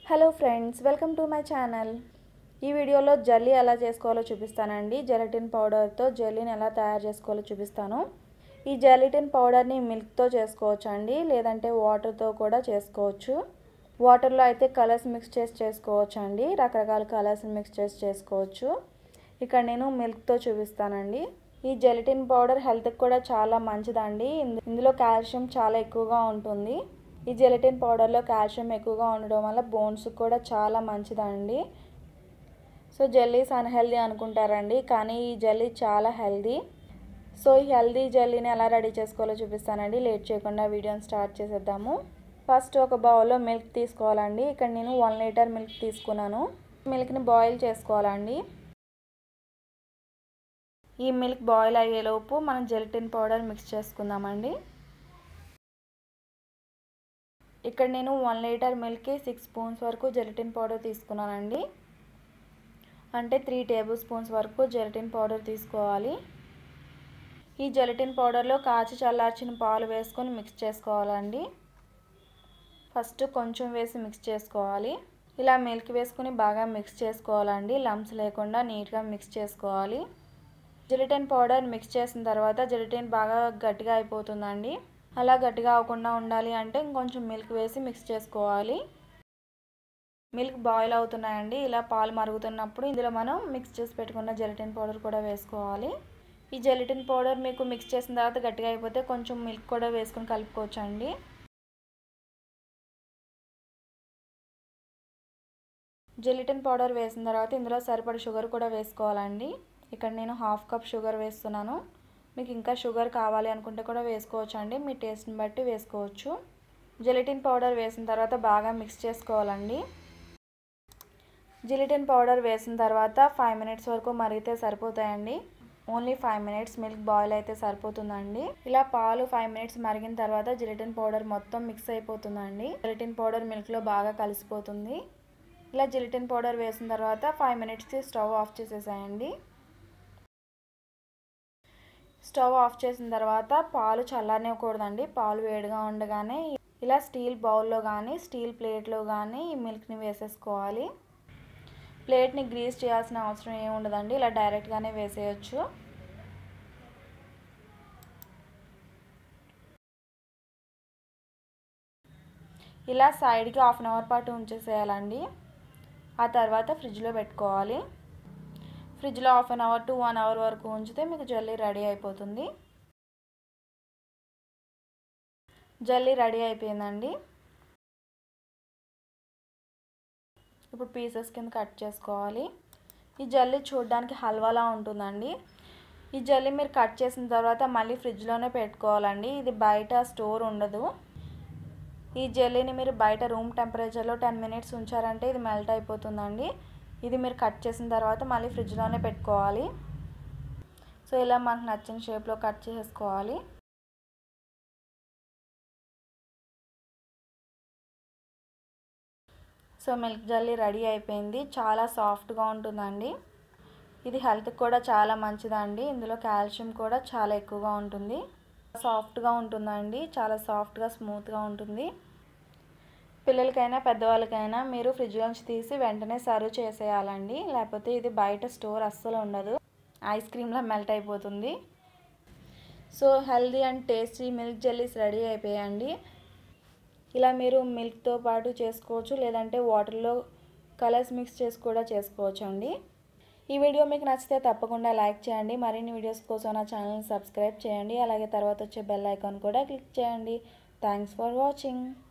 hello friends welcome to my channel ఈ వీడియోలో జల్లీ ఎలా చేసుకోవాలో చూపిస్తానండి జెలటిన్ పౌడర్తో జెల్లీని ఎలా తయారు చేసుకోవాలో చూపిస్తాను ఈ జెలటిన్ పౌడర్ని మిల్క్తో చేసుకోవచ్చు అండి లేదంటే వాటర్తో కూడా చేసుకోవచ్చు వాటర్లో అయితే కలర్స్ మిక్స్ చేసి చేసుకోవచ్చు అండి రకరకాల కలర్స్ మిక్స్ చేసి చేసుకోవచ్చు ఇక్కడ నేను మిల్క్తో చూపిస్తానండి ఈ జెలటిన్ పౌడర్ హెల్త్కి కూడా చాలా మంచిదండి ఇందులో కాల్షియం చాలా ఎక్కువగా ఉంటుంది ఈ జెలటిన్ పౌడర్లో కాల్షియం ఎక్కువగా ఉండడం వల్ల బోన్స్ కూడా చాలా మంచిదండి సో జెల్లీస్ అన్హెల్దీ అనుకుంటారండి కానీ ఈ జెల్లీ చాలా హెల్దీ సో ఈ హెల్దీ జెల్లీని ఎలా రెడీ చేసుకోవాలో చూపిస్తానండి లేట్ చేయకుండా వీడియోని స్టార్ట్ చేసేద్దాము ఫస్ట్ ఒక బౌల్లో మిల్క్ తీసుకోవాలండి ఇక్కడ నేను వన్ లీటర్ మిల్క్ తీసుకున్నాను మిల్క్ని బాయిల్ చేసుకోవాలండి ఈ మిల్క్ బాయిల్ అయ్యేలోపు మనం జెలటిన్ పౌడర్ మిక్స్ చేసుకుందామండి ఇక్కడ నేను వన్ లీటర్ మిల్క్కి సిక్స్ స్పూన్స్ వరకు జెలటిన్ పౌడర్ తీసుకున్నానండి అంటే త్రీ టేబుల్ స్పూన్స్ వరకు జెలటిన్ పౌడర్ తీసుకోవాలి ఈ జెలటిన్ పౌడర్లో కాచి చల్లార్చిన పాలు వేసుకొని మిక్స్ చేసుకోవాలండి ఫస్ట్ కొంచెం వేసి మిక్స్ చేసుకోవాలి ఇలా మిల్క్ వేసుకుని బాగా మిక్స్ చేసుకోవాలండి లంప్స్ లేకుండా నీట్గా మిక్స్ చేసుకోవాలి జెలటిన్ పౌడర్ మిక్స్ చేసిన తర్వాత జెలటిన్ బాగా గట్టిగా అయిపోతుందండి అలా గట్టిగా అవ్వకుండా ఉండాలి అంటే ఇంకొంచెం మిల్క్ వేసి మిక్స్ చేసుకోవాలి మిల్క్ బాయిల్ అవుతున్నాయండి ఇలా పాలు మరుగుతున్నప్పుడు ఇందులో మనం మిక్స్ చేసి పెట్టుకున్న జెలటిన్ పౌడర్ కూడా వేసుకోవాలి ఈ జెలటిన్ పౌడర్ మీకు మిక్స్ చేసిన తర్వాత గట్టిగా అయిపోతే కొంచెం మిల్క్ కూడా వేసుకొని కలుపుకోవచ్చు అండి జెలటిన్ పౌడర్ వేసిన తర్వాత ఇందులో సరిపడి షుగర్ కూడా వేసుకోవాలండి ఇక్కడ నేను హాఫ్ కప్ షుగర్ వేస్తున్నాను మీకు ఇంకా షుగర్ కావాలి అనుకుంటే కూడా వేసుకోవచ్చు అండి మీ టేస్ట్ని బట్టి వేసుకోవచ్చు జెలటిన్ పౌడర్ వేసిన తర్వాత బాగా మిక్స్ చేసుకోవాలండి జిలిటిన్ పౌడర్ వేసిన తర్వాత ఫైవ్ మినిట్స్ వరకు మరిగితే సరిపోతాయండి only five minutes milk boil అయితే సరిపోతుందండి ఇలా పాలు ఫైవ్ మినిట్స్ మరిగిన తర్వాత జిలిటిన్ పౌడర్ మొత్తం మిక్స్ అయిపోతుందండి జిలిటిన్ పౌడర్ మిల్క్లో బాగా కలిసిపోతుంది ఇలా జిలిటిన్ పౌడర్ వేసిన తర్వాత ఫైవ్ మినిట్స్కి స్టవ్ ఆఫ్ చేసేసాయండి స్టవ్ ఆఫ్ చేసిన తర్వాత పాలు చల్లారనివ్వకూడదండి పాలు వేడిగా ఉండగానే ఇలా స్టీల్ బౌల్లో కానీ స్టీల్ ప్లేట్లో కానీ ఈ మిల్క్ని వేసేసుకోవాలి ప్లేట్ని గ్రీస్ చేయాల్సిన అవసరం ఏమి ఉండదండి ఇలా డైరెక్ట్గానే వేసేయచ్చు ఇలా సైడ్కి హాఫ్ అన్ అవర్ పాటు ఉంచేసేయాలండి ఆ తర్వాత ఫ్రిడ్జ్లో పెట్టుకోవాలి ఫ్రిడ్జ్లో half an hour to one hour వరకు ఉంచితే మీకు జల్లీ రెడీ అయిపోతుంది జల్లీ రెడీ అయిపోయిందండి ఇప్పుడు పీసెస్ కింద కట్ చేసుకోవాలి ఈ జల్లీ చూడడానికి హల్వాలా ఉంటుందండి ఈ జల్లీ మీరు కట్ చేసిన తర్వాత మళ్ళీ ఫ్రిడ్జ్లోనే పెట్టుకోవాలండి ఇది బయట స్టోర్ ఉండదు ఈ జెల్లీని మీరు బయట రూమ్ టెంపరేచర్లో టెన్ మినిట్స్ ఉంచారంటే ఇది మెల్ట్ అయిపోతుందండి ఇది మీరు కట్ చేసిన తర్వాత మళ్ళీ ఫ్రిడ్జ్లోనే పెట్టుకోవాలి సో ఇలా మనకు నచ్చిన షేప్లో కట్ చేసుకోవాలి సో మిల్క్ జల్లీ రెడీ అయిపోయింది చాలా సాఫ్ట్గా ఉంటుందండి ఇది హెల్త్కి కూడా చాలా మంచిదండి ఇందులో కాల్షియం కూడా చాలా ఎక్కువగా ఉంటుంది సాఫ్ట్గా ఉంటుందండి చాలా సాఫ్ట్గా స్మూత్గా ఉంటుంది పిల్లలకైనా పెద్దవాళ్ళకైనా మీరు ఫ్రిడ్జ్ నుంచి తీసి వెంటనే సర్వ్ చేసేయాలండి లేకపోతే ఇది బయట స్టోర్ అస్సలు ఉండదు ఐస్ క్రీమ్లా మెల్ట్ అయిపోతుంది so healthy and tasty milk jellies ready అయిపోయాయండి ఇలా మీరు మిల్క్తో పాటు చేసుకోవచ్చు లేదంటే వాటర్లో కలర్స్ మిక్స్ చేసి కూడా చేసుకోవచ్చు అండి ఈ వీడియో మీకు నచ్చితే తప్పకుండా లైక్ చేయండి మరిన్ని వీడియోస్ కోసం నా ఛానల్ని సబ్స్క్రైబ్ చేయండి అలాగే తర్వాత వచ్చే బెల్ ఐకాన్ కూడా క్లిక్ చేయండి థ్యాంక్స్ ఫర్ వాచింగ్